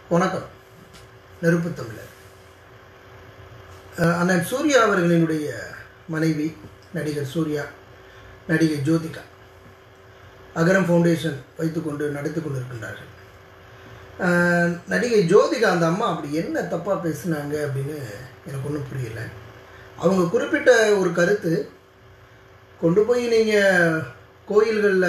வணக்கம் நெருப்பு தமிழர் அஹ் அண்ணன் சூர்யா அவர்களினுடைய மனைவி நடிகர் சூர்யா நடிகை ஜோதிகா அகரம் ஃபவுண்டேஷன் வைத்துக்கொண்டு நடத்தி கொண்டிருக்கின்றார்கள் அஹ் நடிகை ஜோதிகா அந்த அம்மா அப்படி என்ன தப்பாக பேசுனாங்க அப்படின்னு எனக்கு ஒன்றும் புரியல அவங்க குறிப்பிட்ட ஒரு கருத்து கொண்டு போய் நீங்கள் கோயில்களில்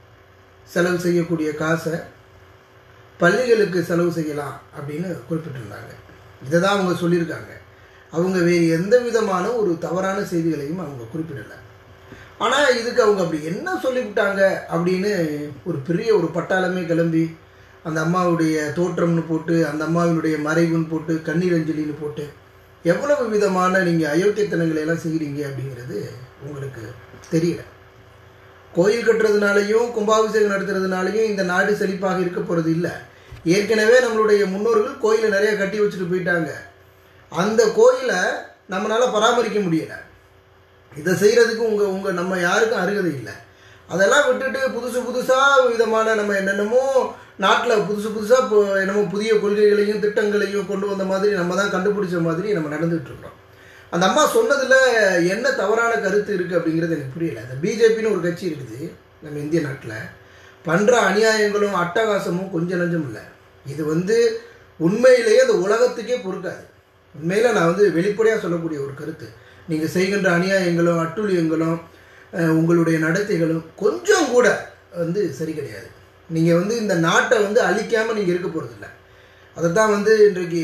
செலவு செய்யக்கூடிய காசை பள்ளிகளுக்கு செலவு செய்யலாம் அப்படின்னு குறிப்பிட்டிருந்தாங்க இதை தான் அவங்க சொல்லியிருக்காங்க அவங்க வேறு எந்த விதமான ஒரு தவறான செய்திகளையும் அவங்க குறிப்பிடலை ஆனால் இதுக்கு அவங்க அப்படி என்ன சொல்லிவிட்டாங்க அப்படின்னு ஒரு பெரிய ஒரு பட்டாளமே கிளம்பி அந்த அம்மாவுடைய தோற்றம்னு போட்டு அந்த அம்மாவினுடைய மறைவுன்னு போட்டு கண்ணீர் அஞ்சலின்னு போட்டு எவ்வளவு விதமான நீங்கள் அயோக்கியத்தனங்களை எல்லாம் செய்கிறீங்க அப்படிங்கிறது உங்களுக்கு தெரியல கோயில் கட்டுறதுனாலையும் கும்பாபிஷேகம் நடத்துறதுனாலையும் இந்த நாடு செழிப்பாக இருக்க போகிறது இல்லை ஏற்கனவே நம்மளுடைய முன்னோர்கள் கோயிலை நிறைய கட்டி வச்சுட்டு போயிட்டாங்க அந்த கோயிலை நம்மளால் பராமரிக்க முடியலை இதை செய்கிறதுக்கு உங்கள் உங்கள் நம்ம யாருக்கும் அருகதை இல்லை அதெல்லாம் விட்டுட்டு புதுசு புதுசாக விதமான நம்ம என்னென்னமோ நாட்டில் புதுசு புதுசாக இப்போ என்னமோ புதிய கொள்கைகளையும் திட்டங்களையும் கொண்டு வந்த மாதிரி நம்ம தான் கண்டுபிடிச்ச மாதிரி நம்ம நடந்துகிட்டு இருக்கிறோம் அந்த அம்மா சொன்னதில் என்ன தவறான கருத்து இருக்குது அப்படிங்கிறது எனக்கு புரியல இந்த பிஜேபின்னு ஒரு கட்சி இருக்குது நம்ம இந்திய நாட்டில் பண்ணுற அநியாயங்களும் அட்டகாசமும் கொஞ்சம் நஞ்சம் இல்லை இது வந்து உண்மையிலேயே அந்த உலகத்துக்கே பொறுக்காது உண்மையில் நான் வந்து வெளிப்படையாக சொல்லக்கூடிய ஒரு கருத்து நீங்கள் செய்கின்ற அநியாயங்களும் அட்டூழியங்களும் அஹ், உங்களுடைய நடத்தைகளும் கொஞ்சம் கூட வந்து சரி கிடையாது நீங்கள் வந்து இந்த நாட்டை வந்து அழிக்காமல் நீங்கள் இருக்க போகிறதில்ல அதை தான் வந்து இன்றைக்கு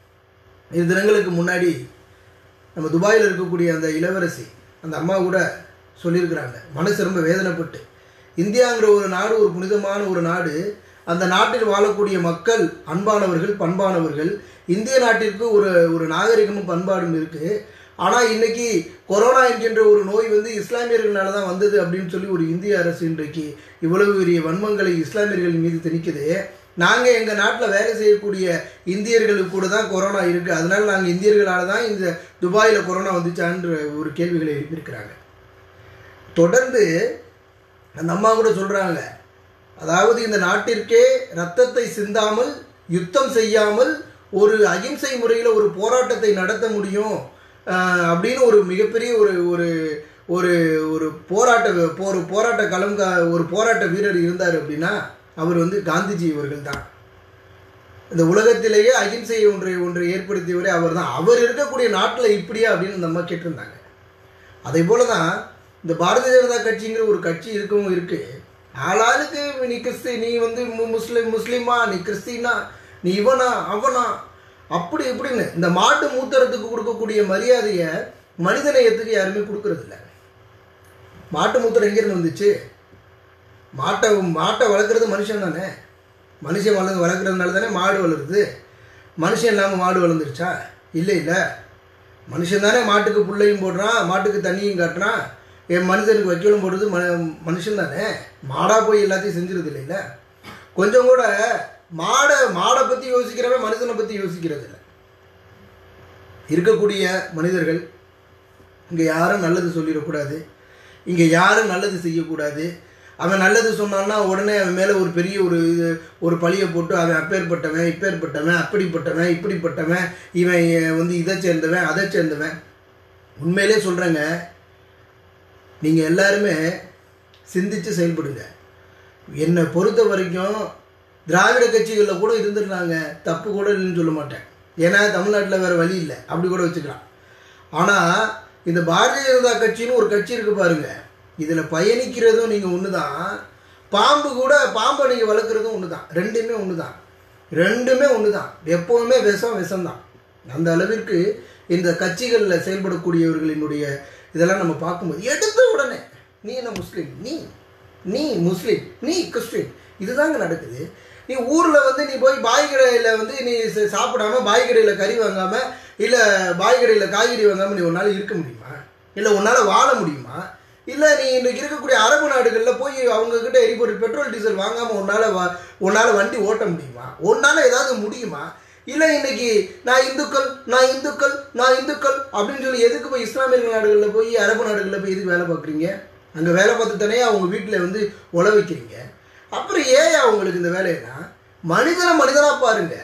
இரு தினங்களுக்கு முன்னாடி நம்ம துபாயில் இருக்கக்கூடிய அந்த இளவரசி அந்த அம்மா கூட சொல்லியிருக்கிறாங்க மனசு ரொம்ப வேதனைப்பட்டு இந்தியாங்கிற ஒரு நாடு ஒரு புனிதமான ஒரு நாடு அந்த நாட்டில் வாழக்கூடிய மக்கள் அன்பானவர்கள் பண்பானவர்கள் இந்திய நாட்டிற்கு ஒரு ஒரு நாகரிகமும் பண்பாடும் இருக்குது ஆனால் இன்னைக்கு கொரோனா என்கின்ற ஒரு நோய் வந்து இஸ்லாமியர்களால தான் வந்தது அப்படின்னு சொல்லி ஒரு இந்திய அரசு இன்றைக்கு இவ்வளவு பெரிய வன்மங்களை இஸ்லாமியர்கள் மீது திணிக்குது நாங்கள் எங்கள் நாட்டில் வேலை செய்யக்கூடிய இந்தியர்களுக்கு கூட தான் கொரோனா இருக்குது அதனால நாங்கள் இந்தியர்களால் தான் இந்த துபாயில் கொரோனா வந்துச்சான்ற ஒரு கேள்விகளை எழுப்பியிருக்கிறாங்க தொடர்ந்து அந்த அம்மா கூட சொல்கிறாங்க அதாவது இந்த நாட்டிற்கே ரத்தத்தை சிந்தாமல் யுத்தம் செய்யாமல் ஒரு அகிம்சை முறையில் ஒரு போராட்டத்தை நடத்த முடியும் ஆஹ், அப்படின்னு ஒரு மிகப்பெரிய ஒரு ஒரு ஒரு ஒரு போராட்ட ஒரு போராட்ட களம் ஒரு போராட்ட வீரர் இருந்தார் அப்படின்னா அவர் வந்து காந்திஜி அவர்கள் தான் இந்த உலகத்திலேயே அகிம்சை ஒன்றை ஒன்றை ஏற்படுத்தியவரே அவர் தான் அவர் இருக்கக்கூடிய நாட்டில் இப்படியா அப்படின்னு அந்த அம்மா கேட்டிருந்தாங்க அதே போல தான் இந்த பாரதிய ஜனதா கட்சிங்கிற ஒரு கட்சி இருக்கவும் இருக்கு ஆளாளுக்கு நீ கிறிஸ்தி நீ வந்து மு- முஸ்லிம் முஸ்லீமா நீ கிறிஸ்டினா நீ இவனா அவனா அப்படி இப்படின்னு இந்த மாட்டு மூத்தரத்துக்கு கொடுக்கக்கூடிய மரியாதையை மனிதநேயத்துக்கு யாருமே கொடுக்கறதில்ல மாட்டு மூத்திரம் எங்கேருந்து வந்துச்சு மாட்டை மாட்டை வளர்க்குறது மனுஷன் தானே மனுஷன் வளர்ந்து வளர்க்குறதுனால தானே மாடு வளருது மனுஷன் இல்லாமல் மாடு வளர்ந்துருச்சா இல்லை இல்லை மனுஷன் தானே மாட்டுக்கு புல்லையும் போடுறான் மாட்டுக்கு தண்ணியும் காட்டுறான் என் மனுஷனுக்கு வைக்கலும் போடுறது ம மனுஷன் தானே மாடாக போய் எல்லாத்தையும் செஞ்சுருது இல்லைல்ல கொஞ்சம் கூட மாடை மாடை பற்றி யோசிக்கிறவன் மனுஷனை பற்றி யோசிக்கிறது இல்லை இருக்கக்கூடிய மனிதர்கள் இங்கே யாரும் நல்லது சொல்லிடக்கூடாது இங்கே யாரும் நல்லது செய்யக்கூடாது அவன் நல்லது சொன்னான்னா உடனே அவன் மேலே ஒரு பெரிய ஒரு இது ஒரு பழியை போட்டு அவன் அப்பேற்பட்டவன் இப்பேற்பட்டவன் அப்படிப்பட்டவன் இப்படிப்பட்டவன் இவன் வந்து இதை சேர்ந்தவன் அதை சேர்ந்தவன் உண்மையிலே சொல்கிறேங்க நீங்கள் எல்லாருமே சிந்திச்சு செயல்படுங்க என்னை பொறுத்த வரைக்கும் திராவிட கட்சிகளில் கூட இருந்துருந்தாங்க தப்பு கூட இல்லைன்னு சொல்ல மாட்டேன் ஏன்னா தமிழ்நாட்டில் வேறு வழி இல்லை அப்படி கூட வச்சுக்கலாம் ஆனால் இந்த பாரதிய ஜனதா கட்சின்னு ஒரு கட்சி இருக்கு பாருங்க இதில் பயணிக்கிறதும் நீங்கள் ஒன்று தான் பாம்பு கூட பாம்பை நீங்கள் வளர்க்குறதும் ஒன்று தான் ரெண்டுமே ஒன்று தான் ரெண்டுமே ஒன்று தான் எப்போவுமே விஷம் விஷம்தான் அந்த அளவிற்கு இந்த கட்சிகளில் செயல்படக்கூடியவர்களினுடைய இதெல்லாம் நம்ம பார்க்கும்போது எடுத்த உடனே நீ என்ன முஸ்லீம் நீ நீ முஸ்லீம் நீ கிறிஸ்டின் இதுதாங்க நடக்குது நீ ஊரில் வந்து நீ போய் பாய் கடையில் வந்து நீ ச- சாப்பிடாம பாய் கடையில் கறி வாங்காமல் இல்லை பாய் கடையில் காய்கறி வாங்காமல் நீ உன்னால் இருக்க முடியுமா இல்லை உன்னால் வாழ முடியுமா இல்லை நீ இன்றைக்கி இருக்கக்கூடிய அரபு நாடுகளில் போய் அவங்கக்கிட்ட எரிபொருள் பெட்ரோல் டீசல் வாங்காமல் உன்னால் வா உன்னால் வண்டி ஓட்ட முடியுமா உன்னால் ஏதாவது முடியுமா இல்லை இன்னைக்கு நான் இந்துக்கள் நான் இந்துக்கள் நான் இந்துக்கள் அப்படின்னு சொல்லி எதுக்கு போய் இஸ்லாமியர்கள் நாடுகளில் போய் அரபு நாடுகளில் போய் எதுக்கு வேலை பார்க்குறீங்க அங்கே வேலை பார்த்து தானே அவங்க வீட்டில் வந்து உழ வைக்கிறீங்க அப்புறம் ஏன் அவங்களுக்கு இந்த வேலைன்னா மனிதனை மனிதனாக பாருங்க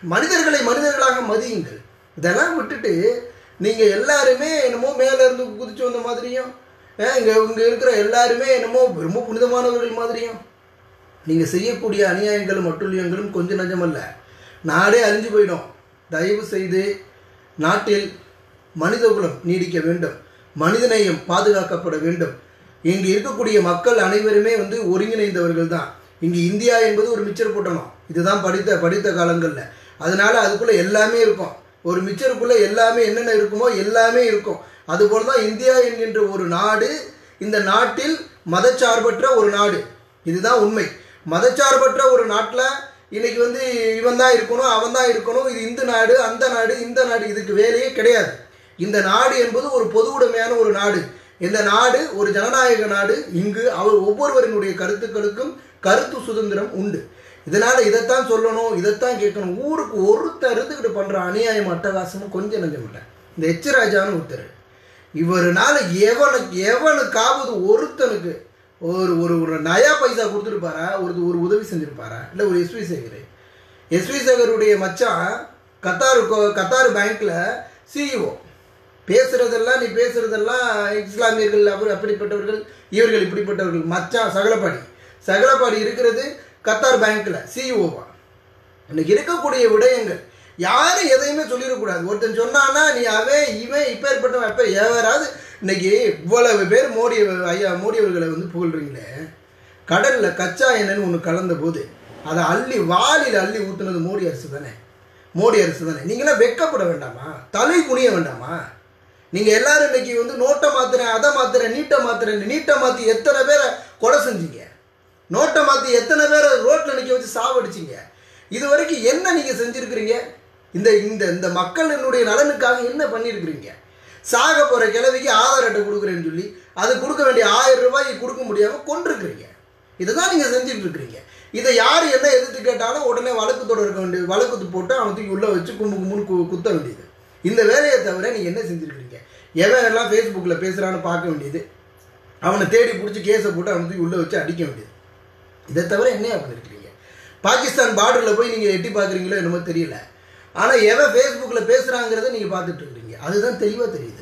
மனிதர்களை மனிதர்களாக மதியுங்கள் இதெல்லாம் விட்டுட்டு நீங்கள் எல்லாருமே என்னமோ மேலே இருந்து குதிச்சு வந்த மாதிரியும் இங்கே இங்கே இருக்கிற எல்லாருமே என்னமோ ரொம்ப புனிதமானவர்கள் மாதிரியும் நீங்கள் செய்யக்கூடிய அநியாயங்களும் அட்டுழியங்களும் கொஞ்சம் நஞ்சமல்ல நாடே அழிஞ்சு போயிடும் தயவு செய்து நாட்டில் மனிதகுலம் நீடிக்க வேண்டும் மனிதநேயம் பாதுகாக்கப்பட வேண்டும் இங்கு இருக்கக்கூடிய மக்கள் அனைவருமே வந்து ஒருங்கிணைந்தவர்கள் தான் இங்கு இந்தியா என்பது ஒரு மிச்சர் கூட்டணும் இதுதான் படித்த படித்த காலங்களில் அதனால அதுக்குள்ளே எல்லாமே இருக்கும் ஒரு மிச்சருக்குள்ளே எல்லாமே என்னென்ன இருக்குமோ எல்லாமே இருக்கும் அதுபோல தான் இந்தியா என்கின்ற ஒரு நாடு இந்த நாட்டில் மதச்சார்பற்ற ஒரு நாடு இதுதான் உண்மை மதச்சார்பற்ற ஒரு நாட்டில் இன்னைக்கு வந்து இவன் தான் இருக்கணும் அவன் தான் இருக்கணும் இது இந்த நாடு அந்த நாடு இந்த நாடு இதுக்கு வேலையே கிடையாது இந்த நாடு என்பது ஒரு பொது உடைமையான ஒரு நாடு இந்த நாடு ஒரு ஜனநாயக நாடு இங்கு அவர் ஒவ்வொருவரினுடைய கருத்துக்களுக்கும் கருத்து சுதந்திரம் உண்டு இதனால இதைத்தான் சொல்லணும் இதைத்தான் கேட்கணும் ஊருக்கு ஒருத்தர் இருந்துக்கிட்டு பண்ற அநியாயம் அட்டகாசமும் கொஞ்சம் நஞ்சம் இல்லை இந்த எச் ராஜான்னு ஒருத்தர் இவருனால எவனுக்கு எவனுக்காவது ஒருத்தனுக்கு ஒரு ஒரு ஒரு நயா பைசா கொடுத்துருப்பாரா ஒரு ஒரு உதவி செஞ்சிருப்பாரா இல்லை ஒரு எஸ்வி சேகர் எஸ்வி சேகருடைய மச்சான் கத்தார் கோ- கத்தார் பேங்க்ல சிஇஓ பேசுறதெல்லாம் நீ பேசுறதெல்லாம் இஸ்லாமியர்கள் அவர் அப்படிப்பட்டவர்கள் இவர்கள் இப்படிப்பட்டவர்கள் மச்சான் சகலப்பாடி சகலப்பாடி இருக்கிறது கத்தார் பேங்க்ல சிஇஓவா இன்னைக்கு இருக்கக்கூடிய விடயங்கள் யாரும் எதையுமே சொல்லிடக்கூடாது ஒருத்தன் சொன்னான்னா நீ அவன் இவன் இப்பேற்பட்டவன் அப்ப எவராது இன்னைக்கு இவ்வளவு பேர் மோடி ஐயா மோடி அவர்களை வந்து புகழ்றீங்களே கடல்ல கச்சா எண்ணெய்னு ஒன்று கலந்த போது அதை அள்ளி வாளியில் அள்ளி ஊத்துனது மோடி அரசு தானே மோடி அரசு தானே நீங்களாம் வெக்கப்பட வேண்டாமா தலை குனிய வேண்டாமா நீங்க எல்லாரும் இன்னைக்கு வந்து நோட்டை மாத்துறேன் அதை மாத்துறேன் நீட்டை மாத்துறேன் நீட்டை மாத்தி எத்தனை பேரை கொலை செஞ்சீங்க நோட்டை மாத்தி எத்தனை பேரை ரோட்ல நிக்க வச்சு சாவடிச்சீங்க இது வரைக்கும் என்ன நீங்க செஞ்சிருக்கிறீங்க இந்த இந்த இந்த மக்களினுடைய நலனுக்காக என்ன பண்ணியிருக்கிறீங்க சாக போற கிழவிக்கு ஆதார் அட்டை கொடுக்குறேன்னு சொல்லி அது கொடுக்க வேண்டிய ஆயிரம் ரூபாய் கொடுக்க முடியாம கொண்டிருக்கிறீங்க இதை தான் நீங்க செஞ்சுட்டு இருக்கிறீங்க இதை யார் என்ன எதிர்த்து கேட்டாலும் உடனே வழக்கு தொடர்க்க வேண்டியது வழக்கு போட்டு அவனை தூக்கி உள்ள வச்சு கும்பு கும்புன்னு கு- குத்த வேண்டியது இந்த வேலையை தவிர நீங்க என்ன செஞ்சிருக்கிறீங்க எவன் எல்லாம் ஃபேஸ்புக்கில் பேசுறான்னு பார்க்க வேண்டியது அவனை தேடி பிடிச்சி கேஸை போட்டு அவனை தூக்கி உள்ள வச்சு அடிக்க வேண்டியது இதை தவிர என்னையா பண்ணிருக்கிறீங்க பாகிஸ்தான் பார்டரில் போய் நீங்கள் எட்டி பார்க்குறீங்களோ என்னமோ தெரியல ஆனால் எவன் ஃபேஸ்புக்கில் பேசுகிறாங்கிறத நீங்கள் பார்த்துட்டு இருக்கிறீங்க அதுதான் தெளிவாக தெரியுது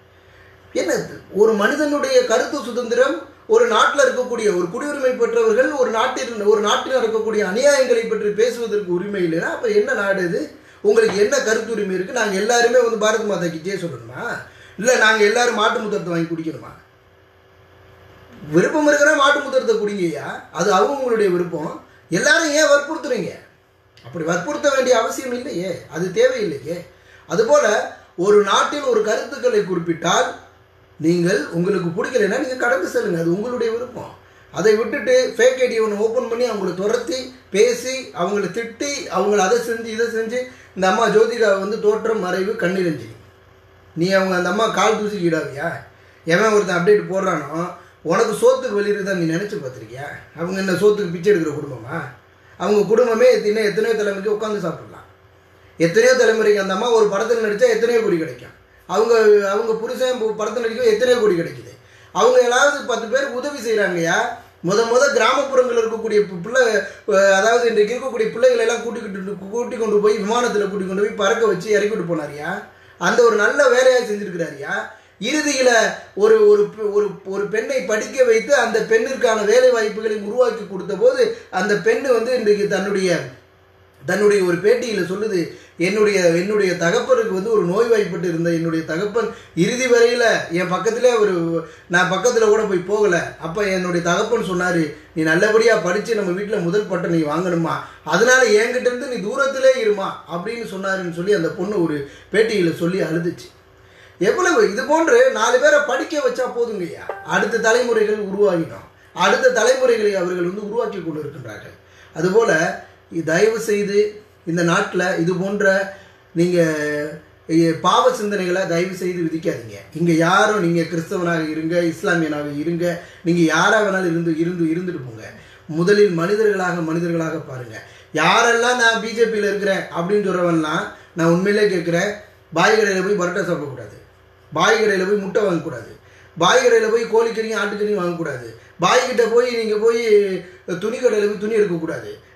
என்ன இது? ஒரு மனிதனுடைய கருத்து சுதந்திரம் ஒரு நாட்டில் இருக்கக்கூடிய ஒரு குடியுரிமை பெற்றவர்கள் ஒரு நாட்டில் ஒரு நாட்டில் இருக்கக்கூடிய அநியாயங்களை பற்றி பேசுவதற்கு உரிமை இல்லைன்னா அப்போ என்ன நாடு இது உங்களுக்கு என்ன கருத்து உரிமை இருக்குது நாங்கள் எல்லாருமே வந்து பாரத் மாதாக்கு ஜெய சொல்லணுமா இல்லை நாங்கள் எல்லாரும் மாட்டு முத்தத்தை வாங்கி குடிக்கணுமா விருப்பம் இருக்கிற மாட்டு முத்திரத்தை குடிங்கய்யா அது அவங்களுடைய விருப்பம் எல்லாரும் ஏன் வற்புறுத்துறீங்க அப்படி வற்புறுத்த வேண்டிய அவசியம் இல்லையே அது தேவையில்லையே அதுபோல ஒரு நாட்டில் ஒரு கருத்துக்களை குறிப்பிட்டால் நீங்கள் உங்களுக்கு பிடிக்கலைன்னா நீங்கள் கடந்து செல்லுங்க அது உங்களுடைய விருப்பம் அதை விட்டுட்டு ஃபேக் ஐடி ஒன்று ஓப்பன் பண்ணி அவங்கள துரத்தி பேசி அவங்கள திட்டி அவங்கள அதை செஞ்சு இதை செஞ்சு இந்த அம்மா ஜோதிகா வந்து தோற்றம் மறைவு கண்ணிரஞ்சி நீ அவங்க அந்த அம்மா கால் தூசிக்கிடாவியா எவன் ஒருத்தன் அப்டேட் போடுறானோ உனக்கு சோத்துக்கு வெளியிருந்தா நீ நினச்சி பார்த்துருக்கியா அவங்க என்ன சோத்துக்கு பிச்சை எடுக்கிற குடும்பமா அவங்க குடும்பமே இன்னும் எத்தனையோ தலைமுறைக்கு உட்காந்து சாப்பிடலாம் எத்தனையோ தலைமுறைக்கு அந்த அம்மா ஒரு படத்தில் நடித்தா எத்தனையோ கோடி கிடைக்கும் அவங்க அவங்க புருஷன் பு- படத்தில் நடிக்க எத்தனையோ கோடி கிடைக்குது அவங்க எல்லாவது பத்து பேருக்கு உதவி செய்கிறாங்கய்யா முத முத கிராமப்புறங்களில் இருக்கக்கூடிய பி- பிள்ளை அஹ், அதாவது இன்றைக்கு இருக்கக்கூடிய பிள்ளைகளை எல்லாம் கூட்டிக்கிட்டு கூட்டி கொண்டு போய் விமானத்தில் கூட்டி கொண்டு போய் பறக்க வச்சு இறக்கிட்டு போனாரியா அந்த ஒரு நல்ல வேலையாக செஞ்சிருக்கிறாரியா இறுதியில் ஒரு ஒரு பெ- ஒரு ஒரு பெண்ணை படிக்க வைத்து அந்த பெண்ணிற்கான வேலை வாய்ப்புகளை உருவாக்கி கொடுத்த போது அந்த பெண்ணு வந்து இன்றைக்கு தன்னுடைய தன்னுடைய ஒரு பேட்டியில் சொல்லுது என்னுடைய என்னுடைய தகப்பனுக்கு வந்து ஒரு நோய்வாய்ப்பட்டு இருந்த என்னுடைய தகப்பன் இறுதி வரையில் என் பக்கத்திலே ஒரு நான் பக்கத்தில் கூட போய் போகலை அப்போ என்னுடைய தகப்பன் சொன்னார் நீ நல்லபடியாக படித்து நம்ம வீட்டில் முதல் பட்டம் நீ வாங்கணுமா அதனால என்கிட்ட இருந்து நீ தூரத்திலே இருமா அப்படின்னு சொன்னாருன்னு சொல்லி அந்த பொண்ணு ஒரு பேட்டியில் சொல்லி அழுதுச்சு எவ்வளவு இது போன்று நாலு பேரை படிக்க வச்சா போதுங்கய்யா அடுத்த தலைமுறைகள் உருவாகிடும் அடுத்த தலைமுறைகளை அவர்கள் வந்து உருவாக்கி கொண்டு இருக்கின்றார்கள் அதுபோல இ- தயவு செய்து இந்த நாட்டில் இது போன்ற நீங்கள் பாவ சிந்தனைகளை தயவு செய்து விதிக்காதீங்க இங்கே யாரும் நீங்கள் கிறிஸ்தவனாக இருங்க இஸ்லாமியனாக இருங்க நீங்கள் யாராக வேணாலும் இருந்து இருந்து இருந்துட்டு போங்க முதலில் மனிதர்களாக மனிதர்களாக பாருங்க யாரெல்லாம் நான் பிஜேபியில் இருக்கிறேன் அப்படின்னு சொல்கிறவன்லாம் நான் உண்மையிலே கேட்குறேன் பாய் கடையில் போய் பரோட்டா சாப்பிடக்கூடாது பாய் கடையில் போய் முட்டை வாங்கக்கூடாது பாய் கடையில் போய் கோழிக்கறியும் ஆட்டுக்கறியும் வாங்கக்கூடாது பாய் கிட்ட போய் நீங்கள் போய் துணி கடையில் போய் துணி எடுக்கக்கூடாது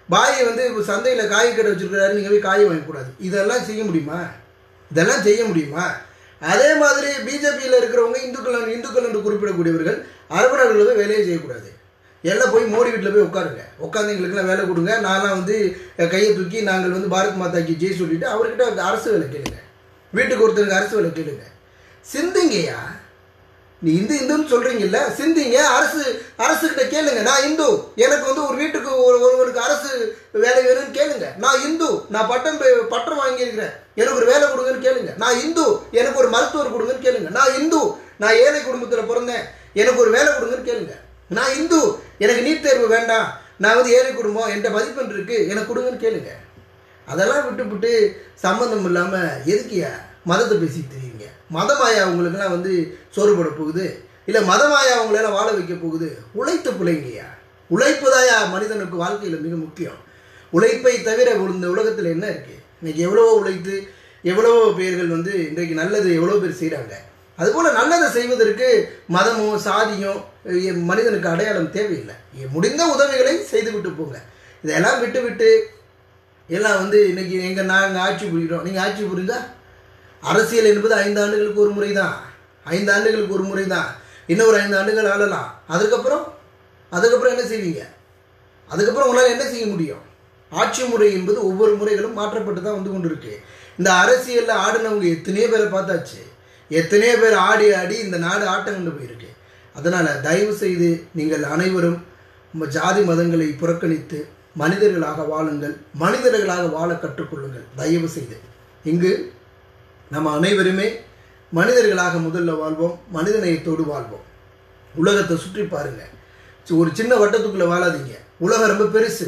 பாய் வந்து சந்தையில் காய் கடை வச்சிருக்கிறாரு நீங்கள் போய் காய் வாங்கக்கூடாது இதெல்லாம் செய்ய முடியுமா இதெல்லாம் செய்ய முடியுமா அதே மாதிரி பிஜேபியில் இருக்கிறவங்க இந்துக்கள் இந்துக்கள் என்று குறிப்பிடக்கூடியவர்கள் அரபணர்கள் போய் வேலையே செய்யக்கூடாது எல்லாம் போய் மோடி வீட்டில் போய் உட்காருங்க உட்காந்து எங்களுக்குலாம் வேலை கொடுங்க நான்லாம் வந்து அஹ், கையை தூக்கி நாங்கள் வந்து பாரத் மாதாக்கு ஜெய் சொல்லிட்டு அவர்கிட்ட அரசு வேலை கேளுங்க வீட்டுக்கு ஒருத்தருக்கு அரசு வேலை கேளுங்க சிந்திங்கய்யா நீ இந்து இந்துன்னு சொல்றீங்கல்ல சிந்திங்க அரசு அரசுகிட்ட கேளுங்க நான் இந்து எனக்கு வந்து ஒரு வீட்டுக்கு ஒரு ஒருவருக்கு அரசு வேலை வேணும்னு கேளுங்க நான் இந்து நான் பட்டம் பெ- பட்டம் வாங்கியிருக்கிறேன் எனக்கு ஒரு வேலை கொடுங்கன்னு கேளுங்க நான் இந்து எனக்கு ஒரு மருத்துவர் கொடுங்கன்னு கேளுங்க நான் இந்து நான் ஏழை குடும்பத்தில் பிறந்தேன் எனக்கு ஒரு வேலை கொடுங்கன்னு கேளுங்க நான் இந்து எனக்கு நீட் தேர்வு வேண்டாம் நான் வந்து ஏழை குடும்பம் என்கிட்ட மதிப்பெண் இருக்கு எனக்கு கொடுங்கன்னு கேளுங்க அதெல்லாம் விட்டுவிட்டு சம்மந்தம் இல்லாமல் எதுக்கியா மதத்தை பேசிட்டு தெரியுங்க மதமாயா உங்களுக்கெல்லாம் வந்து சோறு போட போகுது இல்லை மதமாயா உங்களெல்லாம் வாழ வைக்க போகுது உழைத்து பிள்ளைங்கய்யா உழைப்புதாயா மனிதனுக்கு வாழ்க்கையில் மிக முக்கியம் உழைப்பை தவிர இந்த உலகத்தில் என்ன இருக்கு இன்னைக்கு எவ்வளவோ உழைத்து எவ்வளவோ பேர்கள் வந்து இன்றைக்கு நல்லது எவ்வளோ பேர் செய்கிறாங்க அதுபோல் நல்லதை செய்வதற்கு மதமோ சாதியோ எ- மனிதனுக்கு அடையாளம் தேவையில்லை எ- முடிந்த உதவிகளை செய்துவிட்டு போங்க இதெல்லாம் விட்டு விட்டு எல்லாம் வந்து இன்னைக்கு எங்க நாங்கள் ஆட்சி புரிகிறோம் நீங்கள் ஆட்சி புரிந்தா அரசியல் என்பது ஐந்து ஆண்டுகளுக்கு ஒரு முறை தான் ஐந்து ஆண்டுகளுக்கு ஒரு முறை தான் இன்னொரு ஐந்து ஆண்டுகள் ஆளலாம் அதுக்கப்புறம் அதுக்கப்புறம் என்ன செய்வீங்க அதுக்கப்புறம் உங்களால் என்ன செய்ய முடியும் ஆட்சி முறை என்பது ஒவ்வொரு முறைகளும் மாற்றப்பட்டு தான் வந்து கொண்டு இருக்கு இந்த அரசியலில் ஆடினவங்க எத்தனையோ பேரை பார்த்தாச்சு எத்தனையோ பேர் ஆடி ஆடி இந்த நாடு ஆட்டம் கொண்டு போயிருக்கு அதனால் தயவு செய்து நீங்கள் அனைவரும் ம- ஜாதி மதங்களை புறக்கணித்து மனிதர்களாக வாழுங்கள் மனிதர்களாக வாழ கற்றுக்கொள்ளுங்கள் தயவு செய்து இங்கு நம்ம அனைவருமே மனிதர்களாக முதல்ல வாழ்வோம் மனிதநேயத்தோடு வாழ்வோம் உலகத்தை சுற்றி பாருங்க சி- ஒரு சின்ன வட்டத்துக்குள்ளே வாழாதீங்க உலகம் ரொம்ப பெருசு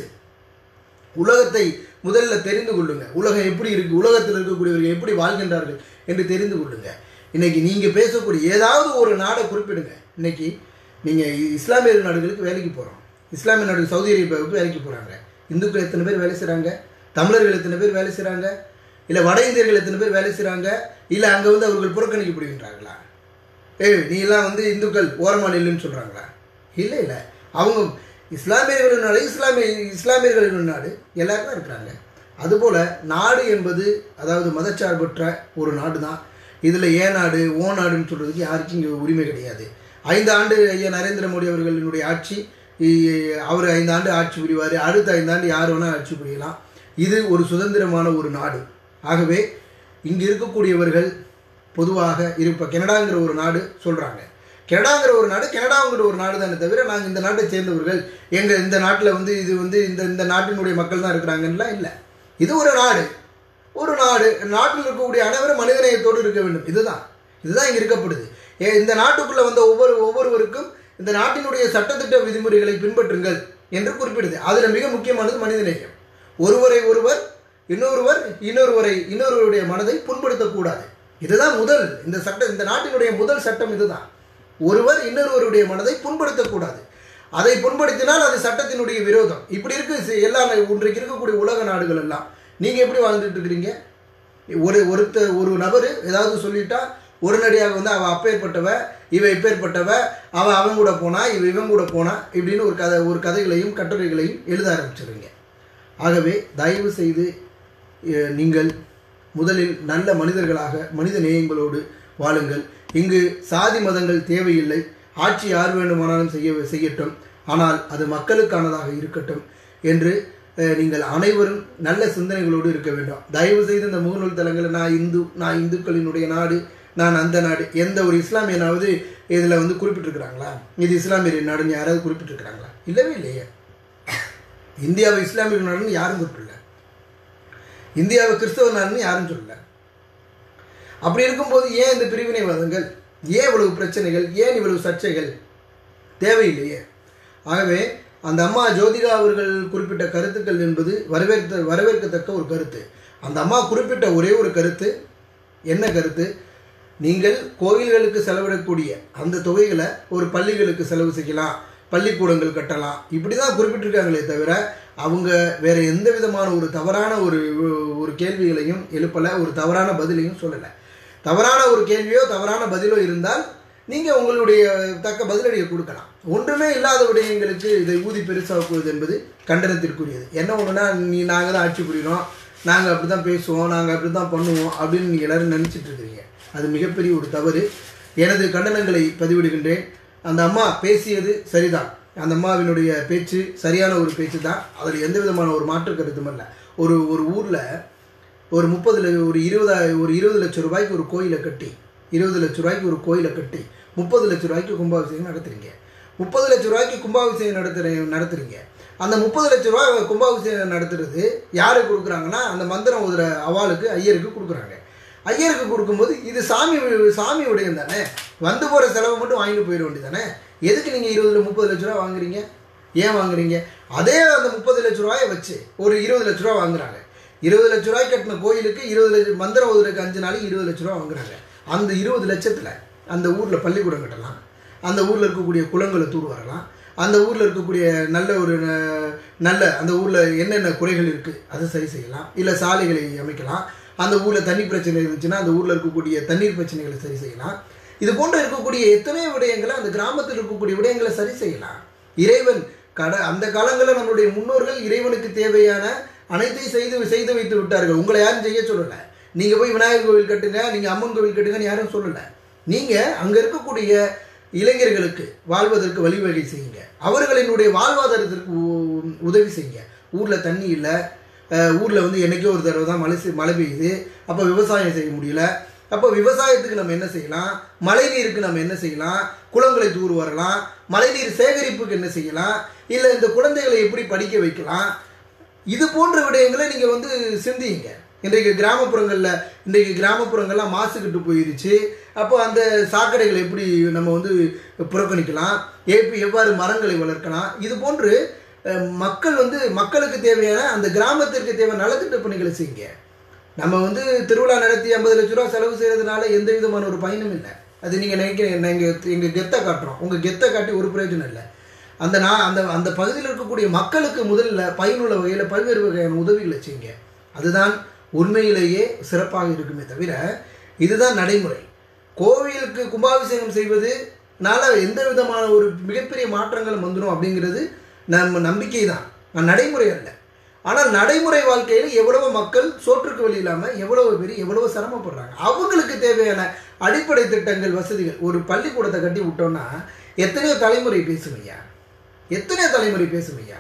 உலகத்தை முதல்ல தெரிந்து கொள்ளுங்க உலகம் எப்படி இருக்கு உலகத்தில் இருக்கக்கூடியவர்கள் எப்படி வாழ்கின்றார்கள் என்று தெரிந்து கொள்ளுங்க இன்னைக்கு நீங்க பேசக்கூடிய ஏதாவது ஒரு நாடை குறிப்பிடுங்க இன்னைக்கு நீங்க இ- இஸ்லாமிய நாடுகளுக்கு வேலைக்கு போறோம் இஸ்லாமிய நாடு சவுதி அரேபியாவுக்கு வேலைக்கு போறாங்க இந்துக்கள் எத்தனை பேர் வேலை செய்றாங்க தமிழர்கள் எத்தனை பேர் வேலை செய்றாங்க இல்ல வட இந்தியர்கள் எத்தனை பேர் வேலை செய்றாங்க இல்ல அங்க வந்து அவர்கள் புறக்கணிக்கப்படுகின்றார்களா ஏய் நீ எல்லாம் வந்து இந்துக்கள் ஓரமா நில்லுன்னு சொல்றாங்களா இல்லை இல்லை அவங்க இஸ்லாமியர்களின் நாடு இஸ்லாமிய இஸ்லாமியர்களின் நாடு எல்லாரும் தான் இருக்கிறாங்க அதுபோல் நாடு என்பது அதாவது மதச்சார்பற்ற ஒரு நாடு தான் இதில் ஏ நாடு ஓ நாடுன்னு சொல்கிறதுக்கு யாருக்கும் இங்கே உரிமை கிடையாது ஐந்து ஆண்டு ஐயா நரேந்திர மோடி அவர்களினுடைய ஆட்சி இ- அவர் ஐந்து ஆண்டு ஆட்சி புரிவார் அடுத்த ஐந்து ஆண்டு யார் வேணால் ஆட்சி புரியலாம் இது ஒரு சுதந்திரமான ஒரு நாடு ஆகவே இங்கு இருக்கக்கூடியவர்கள் பொதுவாக இருப்ப கனடாங்கிற ஒரு நாடு சொல்கிறாங்க கனடாங்கிற ஒரு நாடு கனடாங்கிற ஒரு நாடு தானே தவிர நாங்கள் இந்த நாட்டை சேர்ந்தவர்கள் எங்கள் இந்த நாட்டில் வந்து இது வந்து இந்த இந்த நாட்டினுடைய மக்கள் தான் இருக்கிறாங்கலாம் இல்லை இது ஒரு நாடு ஒரு நாடு நாட்டில் இருக்கக்கூடிய அனைவரும் மனிதநேயத்தோடு இருக்க வேண்டும் இதுதான் இதுதான் இங்கே இருக்கப்படுது ஏ இந்த நாட்டுக்குள்ளே வந்த ஒவ்வொரு ஒவ்வொருவருக்கும் இந்த நாட்டினுடைய சட்டத்திட்ட விதிமுறைகளை பின்பற்றுங்கள் என்று குறிப்பிடுது அதில் மிக முக்கியமானது மனிதநேயம் ஒருவரை ஒருவர் இன்னொருவர் இன்னொருவரை இன்னொருவருடைய மனதை புண்படுத்தக்கூடாது இதுதான் முதல் இந்த சட்ட இந்த நாட்டினுடைய முதல் சட்டம் இதுதான் ஒருவர் இன்னொருவருடைய மனதை புண்படுத்தக்கூடாது அதை புண்படுத்தினால் அது சட்டத்தினுடைய விரோதம் இப்படி இருக்கு சி- எல்லா நா- இன்றைக்கு இருக்கக்கூடிய உலக நாடுகள் எல்லாம் நீங்க எப்படி வாழ்ந்துட்டு இருக்கிறீங்க ஒரு ஒருத்தர் ஒரு நபர் ஏதாவது சொல்லிட்டா உடனடியாக வந்து அவ அப்பேற்பட்டவ இவ இப்பேற்பட்டவ அவ அவன் கூட போனா இவ இவன் கூட போனா இப்படின்னு ஒரு கதை ஒரு கதைகளையும் கட்டுரைகளையும் எழுத ஆரம்பிச்சிடுறீங்க ஆகவே தயவு செய்து அஹ், நீங்கள் முதலில் நல்ல மனிதர்களாக மனித நேயங்களோடு வாழுங்கள் இங்கு சாதி மதங்கள் தேவையில்லை ஆட்சி யார் வேண்டுமானாலும் செய்ய செய்யட்டும் ஆனால் அது மக்களுக்கானதாக இருக்கட்டும் என்று அஹ், நீங்கள் அனைவரும் நல்ல சிந்தனைகளோடு இருக்க வேண்டும் தயவு செய்து இந்த முகநூல் தலங்களில் நான் இந்து நான் இந்துக்களினுடைய நாடு நான் அந்த நாடு எந்த ஒரு இஸ்லாமியனாவது இதில் வந்து குறிப்பிட்டிருக்கிறாங்களா இது இஸ்லாமியரின் நாடுன்னு யாராவது குறிப்பிட்டிருக்கிறாங்களா இல்லவே இல்லையே இந்தியாவை இஸ்லாமிய நாடுன்னு யாரும் குறிப்பிடல இந்தியாவை கிறிஸ்தவ நாடுன்னு யாரும் சொல்லல அப்படி இருக்கும்போது ஏன் இந்த பிரிவினைவாதங்கள் ஏன் இவ்வளவு பிரச்சனைகள் ஏன் இவ்வளவு சர்ச்சைகள் தேவையில்லையே ஆகவே அந்த அம்மா ஜோதிகா அவர்கள் குறிப்பிட்ட கருத்துக்கள் என்பது வரவேற்க வரவேற்கத்தக்க ஒரு கருத்து அந்த அம்மா குறிப்பிட்ட ஒரே ஒரு கருத்து என்ன கருத்து நீங்கள் கோயில்களுக்கு செலவிடக்கூடிய அந்த தொகைகளை ஒரு பள்ளிகளுக்கு செலவு செய்யலாம் பள்ளிக்கூடங்கள் கட்டலாம் இப்படி தான் குறிப்பிட்டிருக்காங்களே தவிர அவங்க வேற எந்த விதமான ஒரு தவறான ஒரு ஒரு கேள்விகளையும் எழுப்பலை ஒரு தவறான பதிலையும் சொல்லலை தவறான ஒரு கேள்வியோ தவறான பதிலோ இருந்தால் நீங்கள் உங்களுடைய தக்க பதிலடியை கொடுக்கலாம் ஒன்றுமே இல்லாத விடயங்களுக்கு இதை ஊதி பெருசாக்குவது என்பது கண்டனத்திற்குரியது என்ன ஒன்றுனா நீ நாங்கள் தான் ஆட்சி புரிகிறோம் நாங்கள் அப்படி தான் பேசுவோம் நாங்கள் அப்படி தான் பண்ணுவோம் அப்படின்னு நீங்கள் எல்லோரும் நினச்சிட்டு இருக்கிறீங்க அது மிகப்பெரிய ஒரு தவறு எனது கண்டனங்களை பதிவிடுகின்றேன் அந்த அம்மா பேசியது சரிதான் அந்த அம்மாவினுடைய பேச்சு சரியான ஒரு பேச்சு தான் அதில் எந்த விதமான ஒரு மாற்று கருத்தும் இல்லை ஒரு ஒரு ஊரில் ஒரு முப்பது ஒரு இருபதா ஒரு இருபது லட்சம் ரூபாய்க்கு ஒரு கோயிலை கட்டி இருபது லட்ச ரூபாய்க்கு ஒரு கோயிலை கட்டி முப்பது லட்ச ரூபாய்க்கு கும்பாபிஷேகம் நடத்துறீங்க முப்பது லட்ச ரூபாய்க்கு கும்பாபிஷேகம் நடத்துற நடத்துறீங்க அந்த முப்பது லட்ச ரூபாய் கும்பாபிஷேகம் நடத்துறது யாருக்கு கொடுக்குறாங்கன்னா அந்த மந்திரம் ஓதுற அவாளுக்கு ஐயருக்கு கொடுக்குறாங்க ஐயருக்கு கொடுக்கும்போது இது சாமி சாமி உடையம் தானே வந்து போகிற செலவு மட்டும் வாங்கிட்டு போயிட வேண்டியதானே எதுக்கு நீங்கள் இருபதுல முப்பது லட்ச ரூபா வாங்குறீங்க ஏன் வாங்குறீங்க அதே அந்த முப்பது லட்ச ரூபாயை வச்சு ஒரு இருபது லட்ச ரூபா வாங்குறாங்க இருபது லட்ச ரூபாய் கட்டின கோயிலுக்கு இருபது லட்சம் மந்திரம் ஓதுறதுக்கு அஞ்சு நாளைக்கு இருபது லட்ச ரூபா வாங்குறாங்க அந்த இருபது லட்சத்தில் அந்த ஊரில் பள்ளிக்கூடம் கட்டலாம் அந்த ஊரில் இருக்கக்கூடிய குளங்களை தூர் வரலாம் அந்த ஊரில் இருக்கக்கூடிய நல்ல ஒரு ந- நல்ல அந்த ஊரில் என்னென்ன குறைகள் இருக்குது அதை சரி செய்யலாம் இல்லை சாலைகளை அமைக்கலாம் அந்த ஊரில் தண்ணி பிரச்சனை இருந்துச்சுன்னா அந்த ஊரில் இருக்கக்கூடிய தண்ணீர் பிரச்சனைகளை சரி செய்யலாம் இது போன்ற இருக்கக்கூடிய எத்தனை விடயங்களை அந்த கிராமத்தில் இருக்கக்கூடிய விடயங்களை சரி செய்யலாம் இறைவன் கட அந்த காலங்களில் நம்மளுடைய முன்னோர்கள் இறைவனுக்கு தேவையான அனைத்தையும் செய்து செய்து வைத்து விட்டார்கள் உங்களை யாரும் செய்ய சொல்லலை நீங்கள் போய் விநாயகர் கோவில் கட்டுங்க நீங்கள் அம்மன் கோவில் கட்டுங்கன்னு யாரும் சொல்லலை நீங்கள் அங்கே இருக்கக்கூடிய இளைஞர்களுக்கு வாழ்வதற்கு வழிவகை செய்யுங்க அவர்களினுடைய வாழ்வாதாரத்திற்கு உ- உதவி செய்யுங்க ஊரில் தண்ணி இல்லை ஊரில் வந்து என்னைக்கோ ஒரு தடவை தான் மழை செய்- மழை பெய்யுது அப்போ விவசாயம் செய்ய முடியல அப்போ விவசாயத்துக்கு நம்ம என்ன செய்யலாம் மழைநீருக்கு நம்ம என்ன செய்யலாம் குளங்களை தூர் வரலாம் மழைநீர் சேகரிப்புக்கு என்ன செய்யலாம் இல்லை இந்த குழந்தைகளை எப்படி படிக்க வைக்கலாம் இது போன்ற விடயங்களை நீங்கள் வந்து சிந்தியுங்க இன்றைக்கு கிராமப்புறங்களில் இன்றைக்கு கிராமப்புறங்கள்லாம் மாசுக்கிட்டு போயிருச்சு அப்போ அந்த சாக்கடைகளை எப்படி நம்ம வந்து புறக்கணிக்கலாம் ஏப்பி எவ்வாறு மரங்களை வளர்க்கலாம் இது போன்று அஹ், மக்கள் வந்து மக்களுக்கு தேவையான அந்த கிராமத்திற்கு தேவையான நலத்திட்ட பணிகளை செய்யுங்க நம்ம வந்து திருவிழா நடத்தி ஐம்பது லட்ச ரூபா செலவு செய்கிறதுனால எந்த விதமான ஒரு பயனும் இல்லை அது நீங்கள் நினைக்கிறீங்க நாங்கள் எங்கள் கெத்தை காட்டுறோம் உங்கள் கெத்தை காட்டி ஒரு பிரயோஜனம் இல்லை அந்த நான் அந்த அந்த பகுதியில் இருக்கக்கூடிய மக்களுக்கு முதல்ல பயனுள்ள வகையில் பல்வேறு வகையான உதவிகளை செய்யுங்க அதுதான் உண்மையிலேயே சிறப்பாக இருக்குமே தவிர இதுதான் நடைமுறை கோவிலுக்கு கும்பாபிஷேகம் செய்வதுனால எந்த விதமான ஒரு மிகப்பெரிய மாற்றங்களும் வந்துடும் அப்படிங்கிறது நம்ம நம்பிக்கை தான் நடைமுறை அல்ல ஆனால் நடைமுறை வாழ்க்கையில் எவ்வளவு மக்கள் சோற்றுக்கு வழி இல்லாமல் எவ்வளவு பேர் எவ்வளவு சிரமப்படுறாங்க அவங்களுக்கு தேவையான அடிப்படை திட்டங்கள் வசதிகள் ஒரு பள்ளிக்கூடத்தை கட்டி விட்டோம்னா எத்தனையோ தலைமுறை பேசுமையா எத்தனையோ தலைமுறை பேசுமையா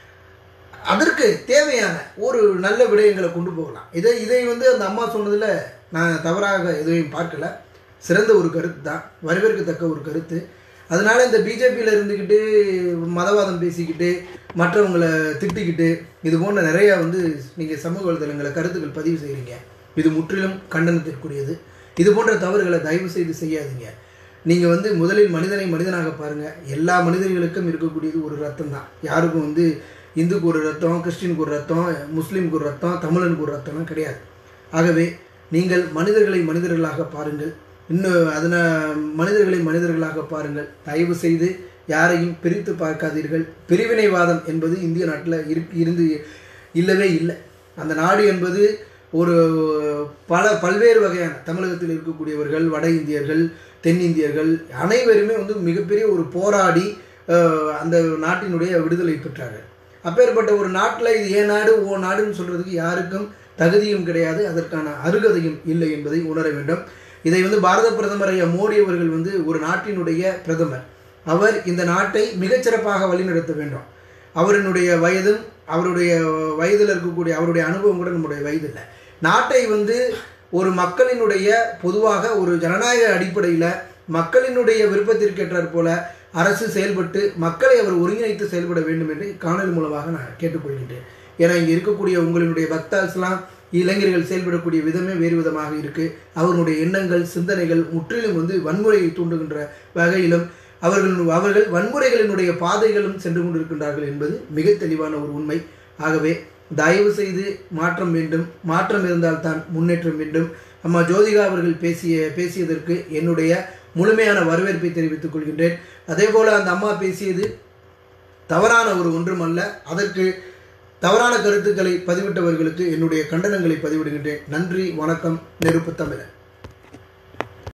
அதற்கு தேவையான ஒரு நல்ல விடயங்களை கொண்டு போகலாம் இதை இதை வந்து அந்த அம்மா சொன்னதில் நான் தவறாக எதுவும் பார்க்கல சிறந்த ஒரு கருத்து தான் வரவேற்கத்தக்க ஒரு கருத்து அதனால இந்த பிஜேபியில் இருந்துக்கிட்டு மதவாதம் பேசிக்கிட்டு மற்றவங்களை திட்டிக்கிட்டு இது போன்ற நிறையா வந்து நீங்கள் சமூக வலைதளங்களில் கருத்துக்கள் பதிவு செய்கிறீங்க இது முற்றிலும் கண்டனத்திற்குரியது இது போன்ற தவறுகளை தயவு செய்து செய்யாதீங்க நீங்கள் வந்து முதலில் மனிதனை மனிதனாக பாருங்கள் எல்லா மனிதர்களுக்கும் இருக்கக்கூடியது ஒரு ரத்தம் தான் யாருக்கும் வந்து இந்துக்கு ஒரு ரத்தம் கிறிஸ்டினுக்கு ஒரு ரத்தம் முஸ்லீமுக்கு ஒரு ரத்தம் தமிழனுக்கு ஒரு ரத்தம்லாம் கிடையாது ஆகவே நீங்கள் மனிதர்களை மனிதர்களாக பாருங்கள் இன்னும் அதன மனிதர்களை மனிதர்களாக பாருங்கள் தயவு செய்து யாரையும் பிரித்து பார்க்காதீர்கள் பிரிவினைவாதம் என்பது இந்திய நாட்டில் இரு இருந்து இல்லவே இல்லை அந்த நாடு என்பது ஒரு பல பல்வேறு வகையான தமிழகத்தில் இருக்கக்கூடியவர்கள் வட இந்தியர்கள் தென்னிந்தியர்கள் அனைவருமே வந்து மிகப்பெரிய ஒரு போராடி அஹ், அந்த நாட்டினுடைய விடுதலை பெற்றார்கள் அப்பேற்பட்ட ஒரு நாட்டில் இது ஏன் நாடு ஓ நாடுன்னு சொல்கிறதுக்கு யாருக்கும் தகுதியும் கிடையாது அதற்கான அருகதையும் இல்லை என்பதை உணர வேண்டும் இதை வந்து பாரத பிரதமர் ஐயா மோடி அவர்கள் வந்து ஒரு நாட்டினுடைய பிரதமர் அவர் இந்த நாட்டை மிகச்சிறப்பாக வழிநடத்த வேண்டும் அவரினுடைய வயதும் அவருடைய வயதில் இருக்கக்கூடிய அவருடைய அனுபவம் கூட நம்முடைய வயது இல்லை நாட்டை வந்து ஒரு மக்களினுடைய பொதுவாக ஒரு ஜனநாயக அடிப்படையில் மக்களினுடைய விருப்பத்திற்கேற்றாற் போல அரசு செயல்பட்டு மக்களை அவர் ஒருங்கிணைத்து செயல்பட வேண்டும் என்று காணொலி மூலமாக நான் கேட்டுக்கொள்கின்றேன் ஏன்னா இங்கே இருக்கக்கூடிய உங்களுடைய பக்தாஸ்லாம் இளைஞர்கள் செயல்படக்கூடிய விதமே வேறு விதமாக இருக்கு அவர்களுடைய எண்ணங்கள் சிந்தனைகள் முற்றிலும் வந்து வன்முறையை தூண்டுகின்ற வகையிலும் அவர்கள் அவர்கள் வன்முறைகளினுடைய பாதைகளும் சென்று கொண்டிருக்கின்றார்கள் என்பது மிக தெளிவான ஒரு உண்மை ஆகவே தயவு செய்து மாற்றம் வேண்டும் மாற்றம் இருந்தால்தான் முன்னேற்றம் வேண்டும் அம்மா ஜோதிகா அவர்கள் பேசிய பேசியதற்கு என்னுடைய முழுமையான வரவேற்பை தெரிவித்துக் கொள்கின்றேன் அதே போல அந்த அம்மா பேசியது தவறான ஒரு ஒன்றும் அல்ல அதற்கு தவறான கருத்துக்களை பதிவிட்டவர்களுக்கு என்னுடைய கண்டனங்களை பதிவிடுகின்றேன் நன்றி வணக்கம் நெருப்பு தமிழன்